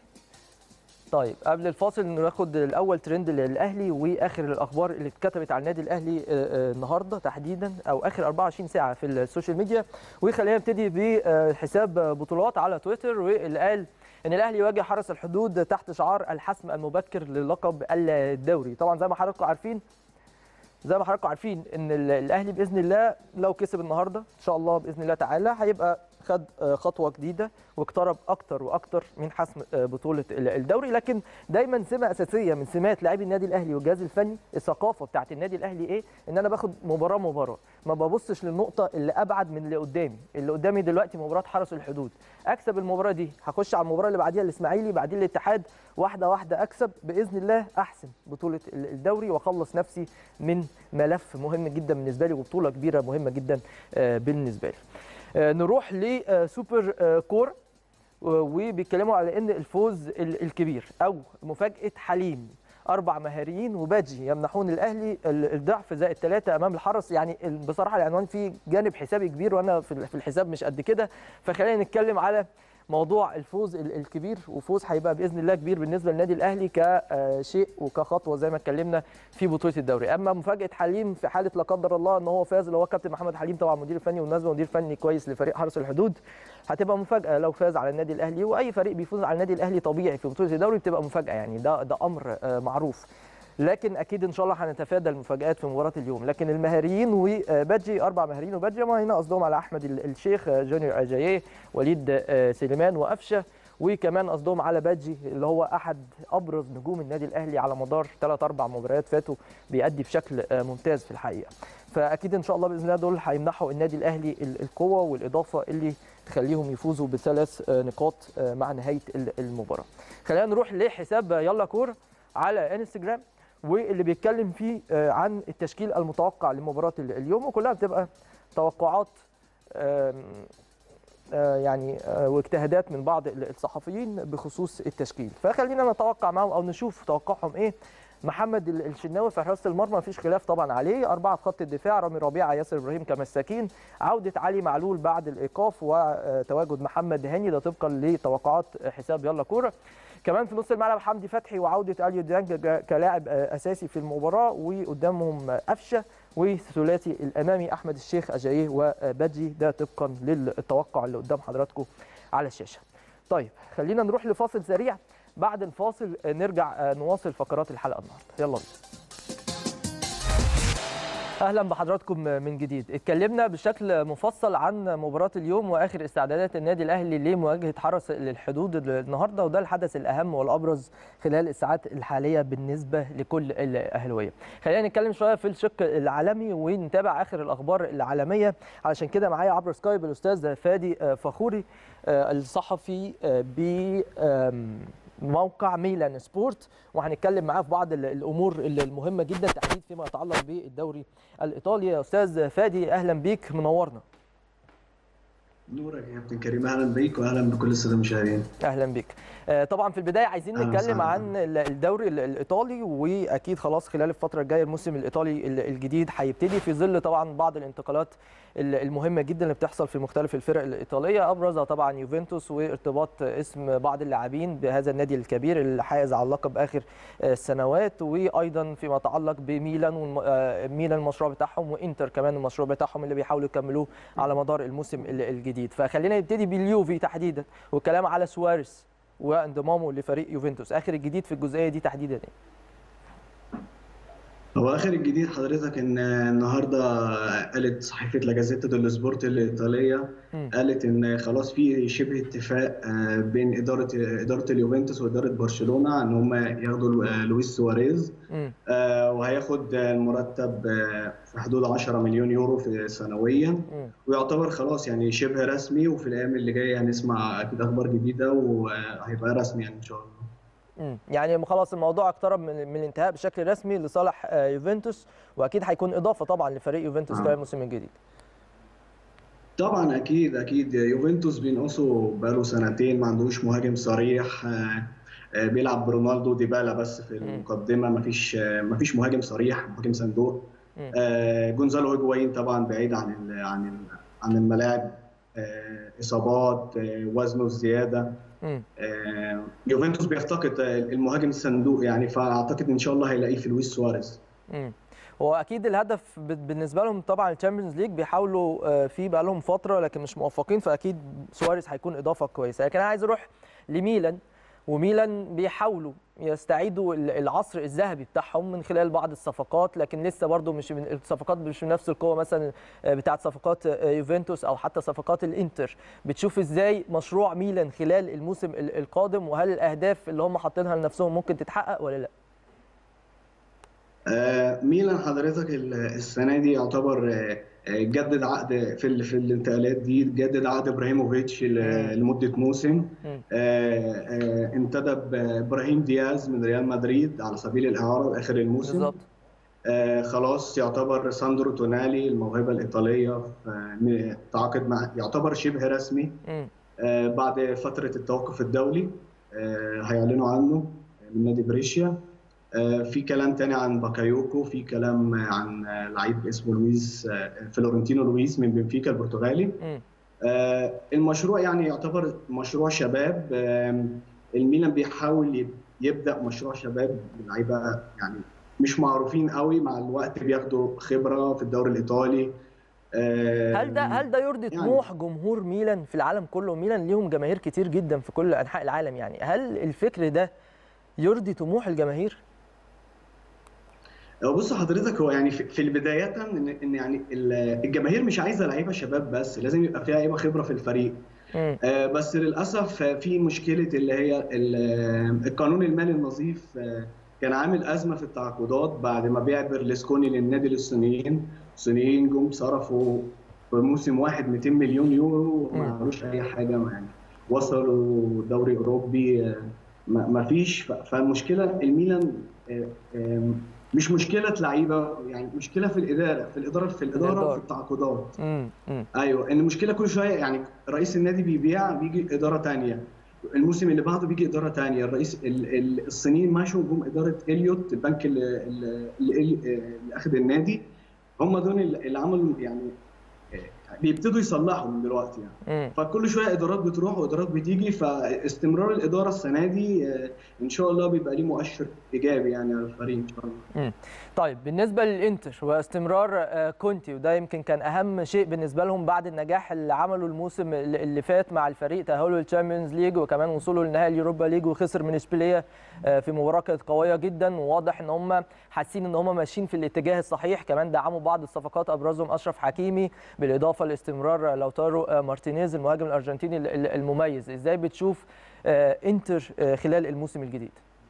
A: طيب قبل الفاصل ناخد الاول ترند للاهلي واخر الاخبار اللي اتكتبت على النادي الاهلي النهارده تحديدا او اخر 24 ساعه في السوشيال ميديا وخلينا نبتدي بحساب بطولات على تويتر واللي قال ان الاهلي يواجه حرس الحدود تحت شعار الحسم المبكر للقب الدوري طبعا زي ما حضراتكم عارفين زي ما حضراتكم عارفين ان الاهلي باذن الله لو كسب النهارده ان شاء الله باذن الله تعالى هيبقى خد خطوه جديده واقترب اكتر واكتر من حسم بطوله الدوري لكن دايما سمه اساسيه من سمات لاعبي النادي الاهلي والجهاز الفني الثقافه بتاعت النادي الاهلي ايه ان انا باخد مباراه مباراه ما ببصش للنقطه اللي ابعد من اللي قدامي اللي قدامي دلوقتي مباراه حرس الحدود اكسب المباراه دي هخش على المباراه اللي بعديها الاسماعيلي بعدين الاتحاد واحده واحده اكسب باذن الله احسن بطوله الدوري واخلص نفسي من ملف مهم جدا بالنسبه لي وبطوله كبيره مهمه جدا بالنسبه لي نروح لسوبر كور وبيتكلموا على ان الفوز الكبير او مفاجاه حليم اربع مهاريين وباجي يمنحون الاهلي الضعف زائد ثلاثه امام الحرس يعني بصراحه العنوان فيه جانب حسابي كبير وانا في الحساب مش قد كده فخلينا نتكلم على موضوع الفوز الكبير وفوز هيبقى باذن الله كبير بالنسبه للنادي الاهلي كشيء وكخطوه زي ما اتكلمنا في بطوله الدوري اما مفاجاه حليم في حاله لا قدر الله ان هو فاز اللي هو كابتن محمد حليم طبعا مدير فني والنازل مدير فني كويس لفريق حرس الحدود هتبقى مفاجاه لو فاز على النادي الاهلي واي فريق بيفوز على النادي الاهلي طبيعي في بطوله الدوري بتبقى مفاجاه يعني ده ده امر معروف لكن اكيد ان شاء الله هنتفادى المفاجات في مباراه اليوم لكن المهاريين وبادجي اربع مهاريين وبادجي ما هنا قصدهم على احمد الشيخ جونيور اجاييه وليد سليمان وقفشه وكمان قصدهم على بادجي اللي هو احد ابرز نجوم النادي الاهلي على مدار ثلاث اربع مباريات فاتوا بيأدي بشكل ممتاز في الحقيقه فاكيد ان شاء الله باذن الله دول هيمنحوا النادي الاهلي القوه والاضافه اللي تخليهم يفوزوا بثلاث نقاط مع نهايه المباراه خلينا نروح لحساب يلا كوره على انستجرام واللي بيتكلم فيه عن التشكيل المتوقع لمباراه اليوم وكلها بتبقى توقعات يعني واجتهادات من بعض الصحفيين بخصوص التشكيل فخلينا نتوقع معهم او نشوف توقعهم ايه محمد الشناوي في حراسه المرمى مفيش خلاف طبعا عليه اربعه في خط الدفاع رامي ربيعه ياسر ابراهيم كمساكين عوده علي معلول بعد الايقاف وتواجد محمد هاني ده طبقا لتوقعات حساب يلا كوره كمان في نص الملعب حمدي فتحي وعوده اليو ديانج كلاعب اساسي في المباراه وقدامهم قفشه والثلاثي الامامي احمد الشيخ اجاييه وبادجي ده طبقا للتوقع اللي قدام حضراتكم على الشاشه. طيب خلينا نروح لفاصل سريع بعد الفاصل نرجع نواصل فقرات الحلقه النهارده يلا بينا. اهلا بحضراتكم من جديد اتكلمنا بشكل مفصل عن مباراه اليوم واخر استعدادات النادي الاهلي لمواجهه حرس الحدود النهارده وده الحدث الاهم والابرز خلال الساعات الحاليه بالنسبه لكل الاهلاويه خلينا نتكلم شويه في الشق العالمي ونتابع اخر الاخبار العالميه علشان كده معايا عبر سكايب الاستاذ فادي فخوري الصحفي ب موقع ميلان سبورت وهنتكلم معاه في بعض الامور المهمه جدا تحديد فيما يتعلق بالدوري الايطالي يا استاذ فادي اهلا بيك منورنا
D: نورك يا كابتن كريم اهلا بيك واهلا بكل الساده المشاهدين
A: اهلا بك طبعا في البدايه عايزين نتكلم عن الدوري الايطالي واكيد خلاص خلال الفتره الجايه الموسم الايطالي الجديد هيبتدي في ظل طبعا بعض الانتقالات المهمه جدا اللي بتحصل في مختلف الفرق الايطاليه ابرزها طبعا يوفنتوس وارتباط اسم بعض اللاعبين بهذا النادي الكبير اللي حائز على اللقب اخر السنوات وايضا فيما يتعلق بميلان ميلان المشروع بتاعهم وانتر كمان المشروع بتاعهم اللي بيحاولوا يكملوه على مدار الموسم الجديد فخلينا نبتدي باليوفي تحديدا والكلام على سواريز وانضمامه لفريق يوفنتوس اخر الجديد في الجزئيه دي تحديدا ايه
D: هو اخر الجديد حضرتك ان النهارده قالت صحيفه لاجازيتا ديلو سبورت الايطاليه قالت ان خلاص في شبه اتفاق بين اداره اداره اليوفنتوس واداره برشلونه ان هم ياخدوا لويس سواريز وهياخد المرتب في حدود 10 مليون يورو في سنويا ويعتبر خلاص يعني شبه رسمي وفي الايام اللي جايه هنسمع اكيد اخبار جديده وهيبقى رسمي يعني ان شاء الله
A: يعني خلاص الموضوع اقترب من, من الانتهاء بشكل رسمي لصالح يوفنتوس واكيد هيكون اضافه طبعا لفريق يوفنتوس خلال الموسم الجديد
D: طبعا اكيد اكيد يوفنتوس بينقصوا بقاله سنتين ما عندوش مهاجم صريح بيلعب برونالدو ديبالا بس في المقدمه ما فيش ما فيش مهاجم صريح مهاجم صندوق جونزالو هيجوايين طبعا بعيد عن عن عن الملاعب اصابات وزنه الزياده يوفنتوس بيفتقد المهاجم الصندوق يعني فاعتقد ان شاء الله هيلاقيه في لويس سواريز
A: هو اكيد الهدف بالنسبه لهم طبعا الشامبيونز ليج بيحاولوا فيه بقى لهم فتره لكن مش موفقين فاكيد سواريز هيكون اضافه كويسه لكن انا عايز اروح لميلان وميلان بيحاولوا يستعيدوا العصر الذهبي بتاعهم من خلال بعض الصفقات لكن لسه برضو مش من الصفقات مش بنفس القوه مثلا بتاعه صفقات يوفنتوس او حتى صفقات الانتر بتشوف ازاي مشروع ميلان خلال الموسم القادم وهل الاهداف اللي هم حاطينها لنفسهم ممكن تتحقق ولا لا
D: آه ميلان حضرتك السنه دي يعتبر جدد عقد في في الانتقالات دي جدد عقد ابراهيموفيتش لمده موسم انتدب ابراهيم دياز من ريال مدريد على سبيل الاعاره لاخر الموسم بالظبط خلاص يعتبر ساندرو تونالي الموهبه الايطاليه تعاقد مع يعتبر شبه رسمي بعد فتره التوقف الدولي هيعلنوا عنه من نادي بريشيا في كلام تاني عن باكايوكو في كلام عن لعيب اسمه لويس فلورنتينو لويس من بنفيكا البرتغالي المشروع يعني يعتبر مشروع شباب الميلان بيحاول يبدا مشروع شباب لعيبه يعني مش معروفين قوي مع الوقت بياخدوا خبره في الدوري الايطالي
A: هل ده هل ده يرضي يعني طموح جمهور ميلان في العالم كله ميلان ليهم جماهير كتير جدا في كل انحاء العالم يعني هل الفكر ده يرضي طموح الجماهير
D: بص حضرتك هو يعني في البداية ان ان يعني الجماهير مش عايزه لعيبه شباب بس لازم يبقى فيها لعيبه خبره في الفريق آه بس للاسف في مشكله اللي هي القانون المالي النظيف كان عامل ازمه في التعاقدات بعد ما بيع برلسكوني للنادي للصينيين الصينيين جم صرفوا في موسم واحد 200 مليون يورو وما عملوش اي حاجه يعني وصلوا دوري اوروبي ما فيش فالمشكله الميلان مش مشكله لعيبه يعني مشكله في الاداره في الاداره في الاداره في التعاقدات ايوه ان المشكله كل شويه يعني رئيس النادي بيبيع بيجي اداره ثانيه الموسم اللي بعده بيجي اداره ثانيه الرئيس الصينيين مشوا جم اداره اليوت البنك اللي, اللي, اللي اخذ النادي هم دول اللي عملوا يعني بيبتدوا يصلحوا من دلوقتي يعني
A: مم.
D: فكل شويه ادارات بتروح وادارات بتيجي فاستمرار الاداره السنه دي آه، ان شاء الله بيبقى ليه مؤشر ايجابي يعني على الفريق ان شاء الله
A: مم. طيب بالنسبه للانتر واستمرار آه، كونتي وده يمكن كان اهم شيء بالنسبه لهم بعد النجاح اللي عمله الموسم اللي اللي فات مع الفريق تاهله للتشامبيونز ليج وكمان وصوله لنهائي اليوروبا ليج وخسر من اشبيليه آه، في مباراه كانت قويه جدا وواضح ان هم حاسين ان هم ماشيين في الاتجاه الصحيح كمان دعموا بعض الصفقات ابرزهم اشرف حكيمي بالاضافه لاستمرار لوتارو آه، مارتينيز المهاجم الارجنتيني ال- ال- المميز ازاي بتشوف آه، انتر آه، خلال الموسم الجديد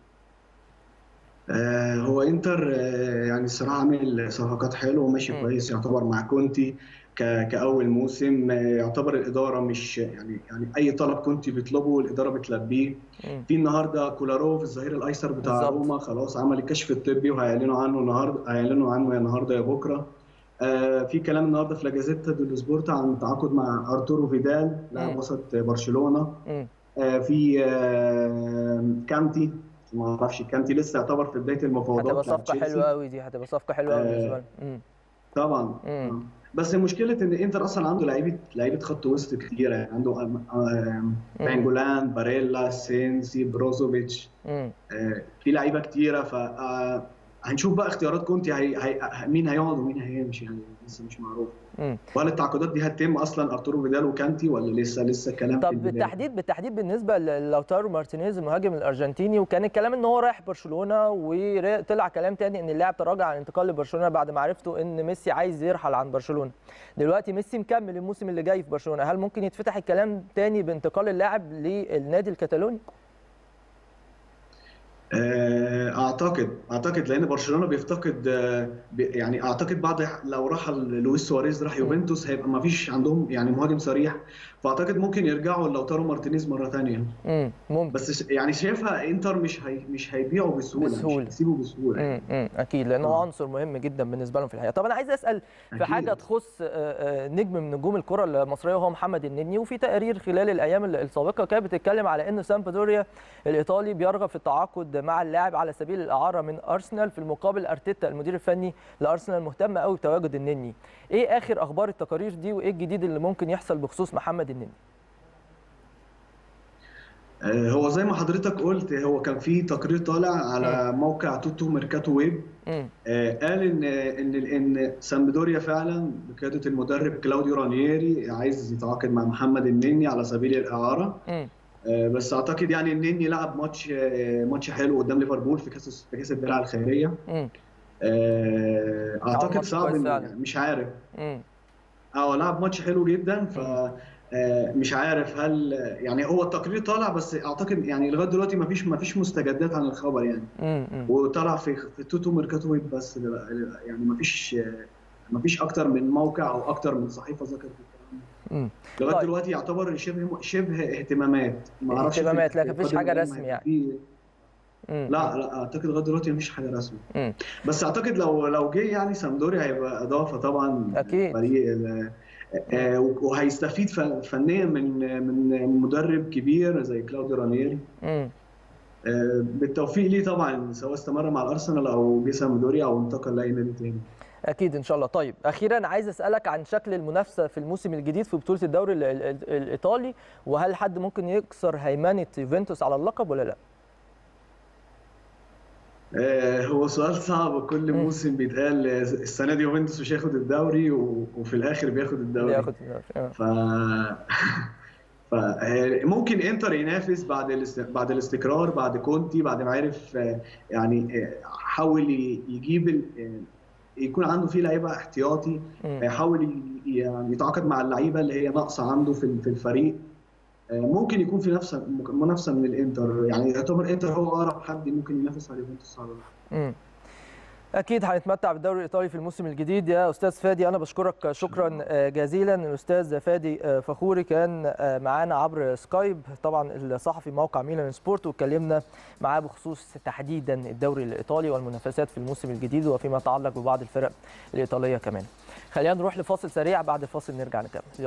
D: آه، هو انتر آه، يعني الصراحه عامل صفقات حلوه وماشي
A: مم.
D: كويس يعتبر مع كونتي ك- كاول موسم آه، يعتبر الاداره مش يعني يعني اي طلب كونتي بيطلبه الاداره بتلبيه
A: مم.
D: في النهارده كولاروف الظهير الايسر بتاع
A: بالظبط.
D: روما خلاص عمل الكشف الطبي وهيعلنوا عنه النهارده هيعلنوا عنه يا النهارده يا بكره آه، في كلام النهارده في لاجازيتا ديلو سبورت عن تعاقد مع ارتورو فيدال لاعب
A: مم.
D: وسط برشلونه
A: مم.
D: آه، في آه، كانتي ما اعرفش كانتي لسه يعتبر في بدايه المفاوضات
A: هتبقى
D: مع
A: صفقه
D: تشيلسي.
A: حلوه قوي دي هتبقى صفقه حلوه قوي
D: آه،
A: بالنسبه لهم مم.
D: طبعا
A: مم.
D: آه. بس مشكله ان انتر اصلا عنده لعيبه لعيبه خط وسط كتيره يعني عنده آم- آم، بانجولان باريلا سينسي بروزوفيتش
A: مم.
D: آه، في لعيبه كتيره ف آه، هنشوف بقى اختيارات كونتي هي... هي... مين هيقعد ومين هيمشي يعني لسه مش معروف
A: مم.
D: وهل التعاقدات دي هتتم اصلا ارتورو فيدال وكانتي ولا لسه لسه الكلام في
A: طب
D: البداية؟
A: بالتحديد بالتحديد بالنسبه للاوتارو مارتينيز المهاجم الارجنتيني وكان الكلام ان هو رايح برشلونه وطلع كلام تاني ان اللاعب تراجع عن الانتقال لبرشلونه بعد ما عرفتوا ان ميسي عايز يرحل عن برشلونه دلوقتي ميسي مكمل الموسم اللي جاي في برشلونه هل ممكن يتفتح الكلام تاني بانتقال اللاعب للنادي الكتالوني
D: آه، اعتقد اعتقد لان برشلونه بيفتقد آه، بي- يعني اعتقد بعد لو رحل لويس سواريز راح يوفنتوس هيبقى ما فيش عندهم يعني مهاجم صريح فاعتقد ممكن يرجعوا لوتارو مارتينيز مره ثانيه
A: امم ممكن
D: بس ش- يعني شايفها انتر مش هي مش هيبيعوا بسهوله
A: بسهولة.
D: مش هيسيبوا بسهوله
A: امم امم اكيد لانه هو
D: آه.
A: عنصر مهم جدا بالنسبه لهم في الحقيقه طب انا عايز اسال في
D: أكيد.
A: حاجه تخص آه، آه، نجم من نجوم الكره المصريه وهو محمد النني وفي تقارير خلال الايام ال- السابقه كانت بتتكلم على ان سامبدوريا الايطالي بيرغب في التعاقد مع اللاعب على سبيل الاعاره من ارسنال في المقابل ارتيتا المدير الفني لارسنال مهتم قوي بتواجد النني ايه اخر اخبار التقارير دي وايه الجديد اللي ممكن يحصل بخصوص محمد النني
D: آه، هو زي ما حضرتك قلت هو كان في تقرير طالع على موقع توتو ميركاتو ويب
A: امم
D: آه، قال ان ان ان سامبدوريا فعلا بقياده المدرب كلاوديو رانييري عايز يتعاقد مع محمد النني على سبيل الاعاره
A: امم
D: آه، بس اعتقد يعني النني لعب ماتش آه، ماتش حلو قدام ليفربول في كاس في كاس الدرع الخيريه
A: امم
D: آه، اعتقد
A: ماتش
D: صعب
A: كويس
D: إن-
A: فعلا.
D: مش عارف
A: امم
D: اه لعب ماتش حلو جدا ف آه، مش عارف هل يعني هو التقرير طالع بس اعتقد يعني لغايه دلوقتي ما فيش ما فيش مستجدات عن الخبر يعني
A: امم
D: وطلع في في توتو ميركاتو ويب بس يعني ما فيش ما فيش اكتر من موقع او اكتر من صحيفه ذكرت الكلام ده.
A: امم
D: لغايه
A: طيب.
D: دلوقتي يعتبر شبه شبه اهتمامات ما اعرفش في-
A: اهتمامات، لكن
D: في
A: مفيش
D: القادم
A: حاجة
D: الأيام
A: رسمي
D: هيبقى
A: يعني.
D: في-
A: امم
D: لا لا اعتقد لغايه دلوقتي مفيش حاجه رسمي
A: امم
D: بس اعتقد لو لو جه يعني سامدوري هيبقى اضافه طبعا
A: أكيد.
D: فريق ال- آه، وهيستفيد ف- فنيا من من مدرب كبير زي كلاوديو رانييري
A: امم
D: آه، بالتوفيق ليه طبعا سواء استمر مع الارسنال او جه سامدوريا او انتقل لاي نادي تاني
A: اكيد ان شاء الله طيب اخيرا عايز اسالك عن شكل المنافسه في الموسم الجديد في بطوله الدوري ال- ال- ال- الايطالي وهل حد ممكن يكسر هيمنه يوفنتوس على اللقب ولا لا
D: آه، هو سؤال صعب كل موسم بيتقال آه، السنه دي يوفنتوس مش هياخد الدوري و- وفي الاخر بياخد
A: اللي
D: الدوري
A: ياخد الدوري. آه.
D: ف ف ممكن انتر ينافس بعد الاست... بعد الاستقرار بعد كونتي بعد ما عرف آه، يعني آه، حاول ي- يجيب ال... آه، يكون عنده فيه لعيبه احتياطي
A: مم.
D: يحاول ي- يعني يتعاقد مع اللعيبه اللي هي ناقصه عنده في في الفريق آه، ممكن يكون في نفس منافسه من الانتر يعني يعتبر انتر هو اقرب حد ممكن ينافس على يوفنتوس على
A: مم. اكيد هنتمتع بالدوري الايطالي في الموسم الجديد يا استاذ فادي انا بشكرك شكرا آه، جزيلا الاستاذ فادي آه، فخوري كان آه، معانا عبر سكايب طبعا الصحفي موقع ميلان سبورت واتكلمنا معاه بخصوص تحديدا الدوري الايطالي والمنافسات في الموسم الجديد وفيما يتعلق ببعض الفرق الايطاليه كمان خلينا نروح لفاصل سريع بعد الفاصل نرجع نكمل يلا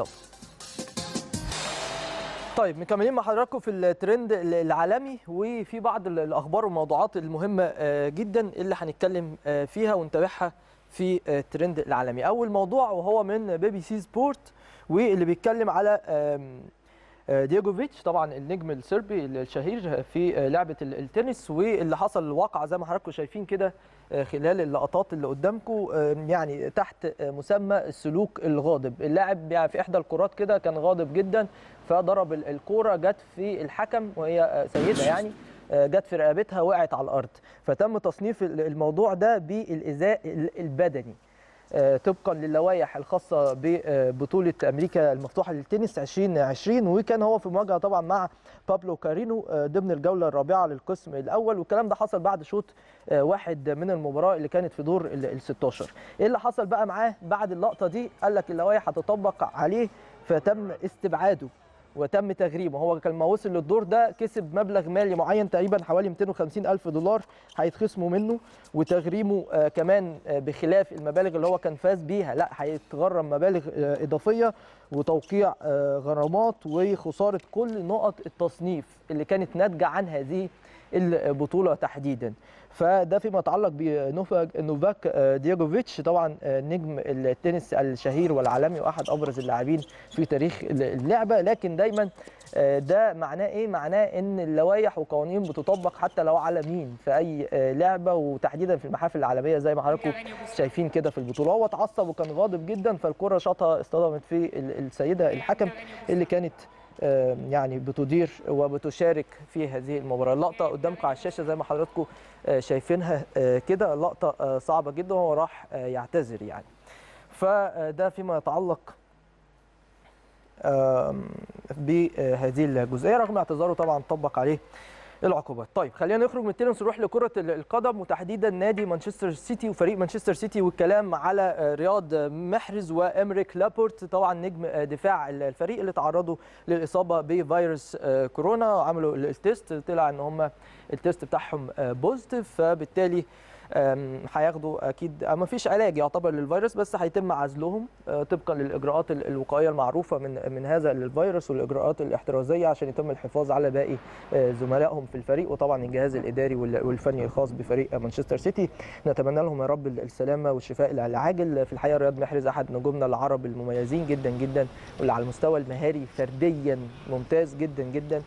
A: طيب مكملين مع حضراتكم في الترند العالمي وفي بعض الاخبار والموضوعات المهمه آه، جدا اللي هنتكلم آه، فيها ونتابعها في الترند العالمي اول موضوع وهو من بي بي سي سبورت واللي بيتكلم على آم، آه، دياجوفيتش طبعا النجم الصربي الشهير في لعبه ال- التنس واللي حصل الواقعه زي ما حضراتكم شايفين كده آه، خلال اللقطات اللي قدامكم آه، يعني تحت آه، مسمى السلوك الغاضب اللاعب يعني في احدى الكرات كده كان غاضب جدا فضرب ال- الكوره جت في الحكم وهي آه، سيده يعني آه، جت في رقبتها وقعت على الارض فتم تصنيف ال- الموضوع ده بالايذاء ال- البدني آه، طبقا للوائح الخاصه ببطوله امريكا المفتوحه للتنس 2020 وكان هو في مواجهه طبعا مع بابلو كارينو آه، ضمن الجوله الرابعه للقسم الاول والكلام ده حصل بعد شوط آه، واحد من المباراه اللي كانت في دور ال 16 ايه اللي حصل بقى معاه بعد اللقطه دي قال لك اللوائح هتطبق عليه فتم استبعاده وتم تغريمه هو كان لما وصل للدور ده كسب مبلغ مالي معين تقريبا حوالي 250 الف دولار هيتخصموا منه وتغريمه آه، كمان آه، بخلاف المبالغ اللي هو كان فاز بيها لا هيتغرم مبالغ آه، اضافيه وتوقيع آه، غرامات وخساره كل نقط التصنيف اللي كانت ناتجه عن هذه البطوله تحديدا فده فيما يتعلق بنوفاك نوفاك آه، دياجوفيتش طبعا آه، نجم التنس الشهير والعالمي واحد ابرز اللاعبين في تاريخ اللعبه لكن دايما آه، ده معناه ايه معناه ان اللوائح وقوانين بتطبق حتى لو على مين في اي آه، لعبه وتحديدا في المحافل العالميه زي ما حضراتكم شايفين كده في البطوله هو اتعصب وكان غاضب جدا فالكره شاطها اصطدمت في ال- السيده الحكم اللي كانت آه، يعني بتدير وبتشارك في هذه المباراه اللقطه قدامكم على الشاشه زي ما حضراتكم آه، شايفينها آه، كده لقطه آه، صعبه جدا وهو راح آه، يعتذر يعني فده فيما يتعلق آم، بهذه الجزئيه رغم اعتذاره طبعا طبق عليه العقوبات طيب خلينا نخرج من التنس ونروح لكره ال- القدم وتحديدا نادي مانشستر سيتي وفريق مانشستر سيتي والكلام على آه، رياض محرز وامريك لابورت طبعا نجم آه، دفاع ال- الفريق اللي تعرضوا للاصابه بفيروس آه، كورونا وعملوا ال- التيست طلع ان هم التيست بتاعهم آه، بوزيتيف فبالتالي آم، هياخدوا اكيد آه، ما فيش علاج يعتبر للفيروس بس هيتم عزلهم آه، طبقا للاجراءات ال- الوقائيه المعروفه من من هذا الفيروس والاجراءات الاحترازيه عشان يتم الحفاظ على باقي آه، زملائهم في الفريق وطبعا الجهاز الاداري وال- والفني الخاص بفريق مانشستر سيتي نتمنى لهم يا رب السلامه والشفاء العاجل في الحقيقه رياض محرز احد نجومنا العرب المميزين جدا جدا واللي على المستوى المهاري فرديا ممتاز جدا جدا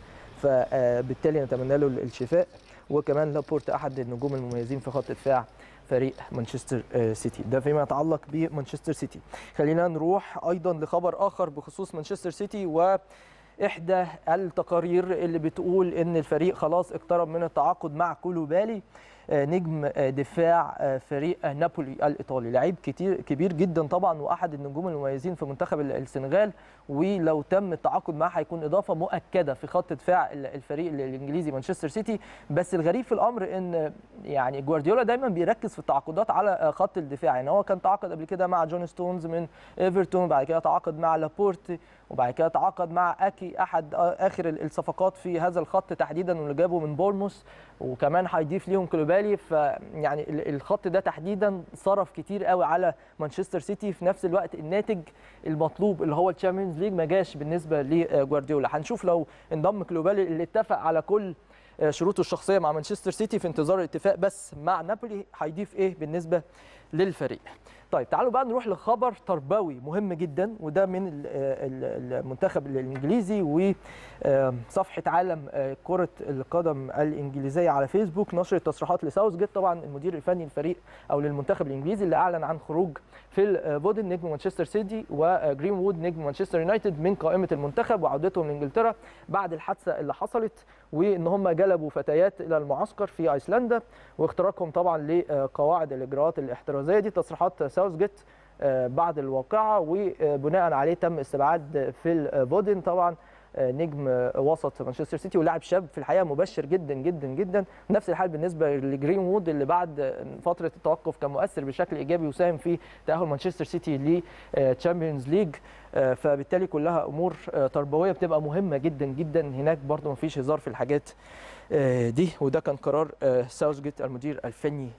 A: فبالتالي نتمنى له الشفاء وكمان لابورت احد النجوم المميزين في خط دفاع فريق مانشستر آه، سيتي ده فيما يتعلق بمانشستر سيتي خلينا نروح ايضا لخبر اخر بخصوص مانشستر سيتي و احدى التقارير اللي بتقول ان الفريق خلاص اقترب من التعاقد مع كولوبالي آه، نجم آه، دفاع آه، فريق آه، نابولي الايطالي لعيب كتير كبير جدا طبعا واحد النجوم المميزين في منتخب ال- السنغال ولو تم التعاقد معاه هيكون اضافه مؤكده في خط دفاع ال- الفريق ال- الانجليزي مانشستر سيتي بس الغريب في الامر ان يعني جوارديولا دايما بيركز في التعاقدات على آه، خط الدفاع يعني هو كان تعاقد قبل كده مع جون ستونز من ايفرتون بعد كده تعاقد مع لابورت وبعد كده تعاقد مع اكي احد آه، اخر ال- الصفقات في هذا الخط تحديدا واللي جابه من بورموس وكمان هيضيف ليهم كلوبالي فيعني ال- الخط ده تحديدا صرف كتير قوي على مانشستر سيتي في نفس الوقت الناتج المطلوب اللي هو الشامبيونز ليج ما جاش بالنسبه لجوارديولا هنشوف لو انضم كلوبالي اللي اتفق على كل آه، شروطه الشخصيه مع مانشستر سيتي في انتظار الاتفاق بس مع نابولي هيضيف ايه بالنسبه للفريق طيب تعالوا بقى نروح لخبر تربوي مهم جدا وده من ال- ال- المنتخب الانجليزي وصفحه عالم آه، كره القدم الانجليزيه على فيسبوك نشرت تصريحات لساوث جيت طبعا المدير الفني للفريق او للمنتخب الانجليزي اللي اعلن عن خروج فيل فودن نجم مانشستر سيتي وجرين وود نجم مانشستر يونايتد من قائمه المنتخب وعودتهم لانجلترا بعد الحادثه اللي حصلت وان هم جلبوا فتيات الى المعسكر في ايسلندا واختراقهم طبعا لقواعد الاجراءات الاحترازيه دي تصريحات ساوث جيت آه، بعد الواقعه وبناء عليه تم استبعاد فيل فودن طبعا آه، نجم آه، وسط مانشستر سيتي ولاعب شاب في الحقيقه مبشر جدا جدا جدا نفس الحال بالنسبه لجرين وود اللي بعد فتره التوقف كان مؤثر بشكل ايجابي وساهم في تاهل مانشستر سيتي لتشامبيونز ليج فبالتالي كلها امور آه، تربويه بتبقى مهمه جدا جدا هناك برضو مفيش هزار في الحاجات آه، دي وده كان قرار آه، ساوث جيت المدير الفني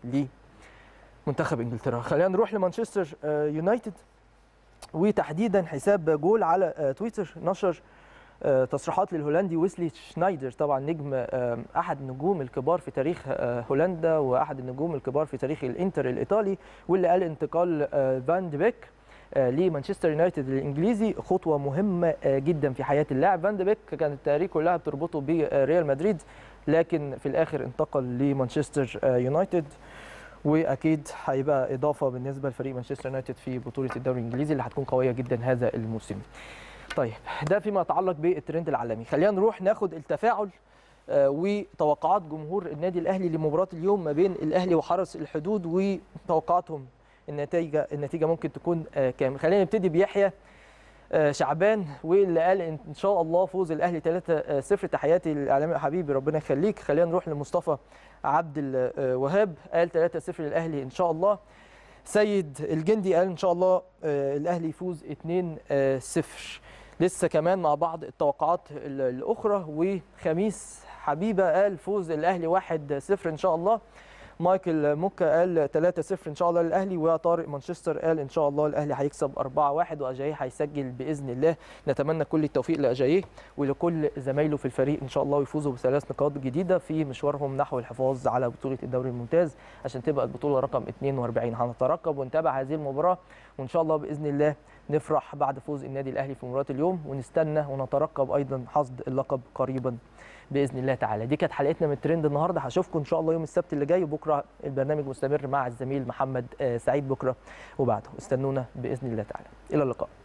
A: لمنتخب انجلترا خلينا نروح لمانشستر آه، يونايتد وتحديدا حساب جول على آه، تويتر نشر آه، تصريحات للهولندي ويسلي شنايدر طبعا نجم آه، احد النجوم الكبار في تاريخ آه، هولندا واحد النجوم الكبار في تاريخ الانتر الايطالي واللي قال انتقال آه، فان دي بيك آه، لمانشستر يونايتد الانجليزي خطوه مهمه آه، جدا في حياه اللاعب فان دي بيك كانت التاريخ كلها بتربطه بريال مدريد لكن في الاخر انتقل لمانشستر آه، يونايتد واكيد هيبقى اضافه بالنسبه لفريق مانشستر يونايتد في بطوله الدوري الانجليزي اللي هتكون قويه جدا هذا الموسم. طيب ده فيما يتعلق بالترند العالمي خلينا نروح ناخد التفاعل آه، وتوقعات جمهور النادي الاهلي لمباراه اليوم ما بين الاهلي وحرس الحدود وتوقعاتهم النتيجه النتيجه ممكن تكون آه، كام خلينا نبتدي بيحيى آه، شعبان واللي قال ان شاء الله فوز الاهلي 3-0 تحياتي للاعلامي حبيبي ربنا يخليك خلينا نروح لمصطفى عبد الوهاب قال 3-0 للاهلي ان شاء الله سيد الجندي قال ان شاء الله آه، الاهلي يفوز 2-0 لسه كمان مع بعض التوقعات ال- الاخرى وخميس حبيبه قال فوز الاهلي 1-0 ان شاء الله مايكل موكا قال 3-0 ان شاء الله للاهلي وطارق مانشستر قال ان شاء الله الاهلي هيكسب 4-1 واجاييه هيسجل باذن الله نتمنى كل التوفيق لاجاييه ولكل زمايله في الفريق ان شاء الله ويفوزوا بثلاث نقاط جديده في مشوارهم نحو الحفاظ على بطوله الدوري الممتاز عشان تبقى البطوله رقم 42 هنترقب ونتابع هذه المباراه وان شاء الله باذن الله نفرح بعد فوز النادي الاهلي في مباراه اليوم ونستنى ونترقب ايضا حصد اللقب قريبا باذن الله تعالى دي كانت حلقتنا من الترند النهارده هشوفكم ان شاء الله يوم السبت اللي جاي وبكره البرنامج مستمر مع الزميل محمد آه، سعيد بكره وبعده استنونا باذن الله تعالى الى اللقاء